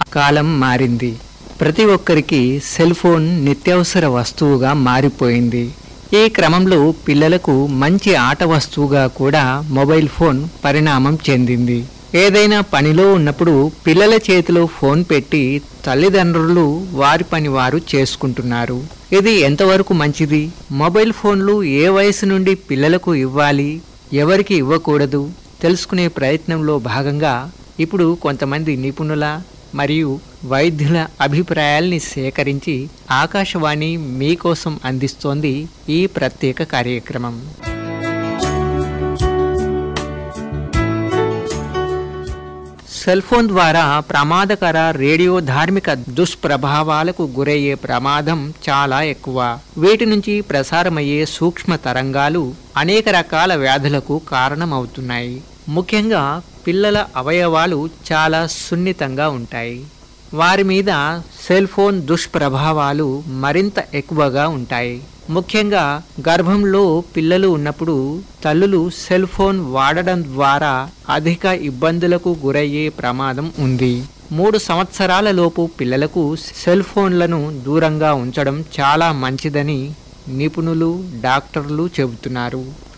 కాలం మారింది ప్రతి ఒక్కరికి సెల్ ఫోన్ నిత్యావసర వస్తువుగా మారిపోయింది ఈ క్రమంలో పిల్లలకు మంచి ఆట వస్తువుగా కూడా మొబైల్ ఫోన్ పరిణామం చెందింది ఏదైనా పనిలో ఉన్నప్పుడు పిల్లల చేతిలో ఫోన్ పెట్టి తల్లిదండ్రులు వారి పని వారు చేసుకుంటున్నారు ఇది ఎంతవరకు మంచిది మొబైల్ ఫోన్లు ఏ వయసు నుండి పిల్లలకు ఇవ్వాలి ఎవరికి ఇవ్వకూడదు తెలుసుకునే ప్రయత్నంలో భాగంగా ఇప్పుడు కొంతమంది నిపుణుల మరియు వైద్యుల అభిప్రాయాల్ని సేకరించి ఆకాశవాణి మీకోసం అందిస్తోంది ఈ ప్రత్యేక కార్యక్రమం సెల్ ఫోన్ ద్వారా ప్రమాదకర రేడియో ధార్మిక దుష్ప్రభావాలకు గురయ్యే ప్రమాదం చాలా ఎక్కువ వీటి నుంచి ప్రసారమయ్యే సూక్ష్మ తరంగాలు అనేక రకాల వ్యాధులకు కారణమవుతున్నాయి ముఖ్యంగా పిల్లల అవయవాలు చాలా సున్నితంగా ఉంటాయి వారి మీద సెల్ ఫోన్ దుష్ప్రభావాలు మరింత ఎక్కువగా ఉంటాయి ముఖ్యంగా గర్భంలో పిల్లలు ఉన్నప్పుడు తల్లులు సెల్ ఫోన్ వాడడం ద్వారా అధిక ఇబ్బందులకు గురయ్యే ప్రమాదం ఉంది మూడు సంవత్సరాల లోపు పిల్లలకు సెల్ ఫోన్లను దూరంగా ఉంచడం చాలా మంచిదని నిపుణులు డాక్టర్లు చెబుతున్నారు